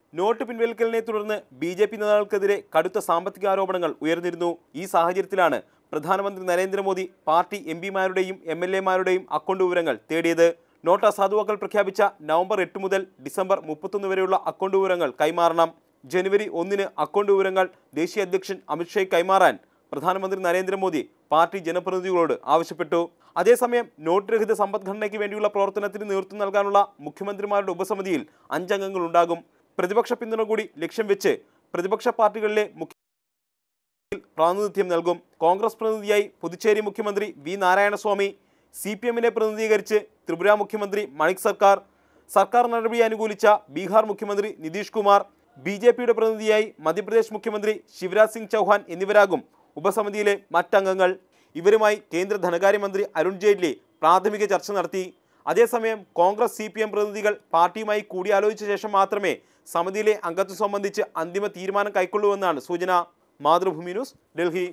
not പിൻവലിക്കലിനെ തുടർന്ന് B J P നേതാക്കൾക്കെതിരെ കടുത്ത സാമ്പത്തിക ആരോപണങ്ങൾ ഉയർന്നിരുന്നു ഈ സാഹചര്യത്തിലാണ് പ്രധാനമന്ത്രി നരേന്ദ്രമോദി പാർട്ടി എം പിമാരുടെയും എം എൽ എമാരുടെയും അക്കൗണ്ട് വിവരങ്ങൾ തേടിയത് നോട്ട് അസാധുവാക്കൽ പ്രഖ്യാപിച്ച നവംബർ എട്ട് മുതൽ ഡിസംബർ മുപ്പത്തൊന്ന് വരെയുള്ള അക്കൗണ്ട് വിവരങ്ങൾ കൈമാറണം ജനുവരി ഒന്നിന് അക്കൗണ്ട് വിവരങ്ങൾ ദേശീയ അധ്യക്ഷൻ അമിത്ഷായ് കൈമാറാൻ പ്രധാനമന്ത്രി നരേന്ദ്രമോദി പാർട്ടി ജനപ്രതിനിധികളോട് ആവശ്യപ്പെട്ടു അതേസമയം നോട്ട് രഹിത സമ്പദ്ഘടനയ്ക്ക് വേണ്ടിയുള്ള പ്രവർത്തനത്തിന് നേതൃത്വം നൽകാനുള്ള മുഖ്യമന്ത്രിമാരുടെ ഉപസമിതിയിൽ അഞ്ചംഗങ്ങൾ ഉണ്ടാകും പ്രതിപക്ഷ പിന്തുണ കൂടി ലക്ഷ്യം വെച്ച് പ്രതിപക്ഷ പാർട്ടികളിലെ മുഖ്യ പ്രാതിനിധ്യം നൽകും കോൺഗ്രസ് പ്രതിനിധിയായി പുതുച്ചേരി മുഖ്യമന്ത്രി വി നാരായണസ്വാമി സി പി എമ്മിനെ പ്രതിനിധീകരിച്ച് ത്രിപുര മുഖ്യമന്ത്രി മണിക് സർക്കാർ സർക്കാർ നടപടി അനുകൂലിച്ച ബീഹാർ മുഖ്യമന്ത്രി നിതീഷ് കുമാർ ബി ജെ പിയുടെ പ്രതിനിധിയായി മധ്യപ്രദേശ് മുഖ്യമന്ത്രി ശിവരാജ് സിംഗ് ചൗഹാൻ എന്നിവരാകും ഉപസമിതിയിലെ മറ്റംഗങ്ങൾ ഇവരുമായി കേന്ദ്ര ധനകാര്യമന്ത്രി അരുൺ ജെയ്റ്റ്ലി പ്രാഥമിക ചർച്ച നടത്തി അതേസമയം കോൺഗ്രസ് സി പി എം പ്രതിനിധികൾ പാർട്ടിയുമായി കൂടിയാലോചിച്ച ശേഷം മാത്രമേ സമിതിയിലെ അംഗത്വം സംബന്ധിച്ച് അന്തിമ തീരുമാനം കൈക്കൊള്ളൂവെന്നാണ് സൂചന മാതൃഭൂമി ന്യൂസ് ഡൽഹി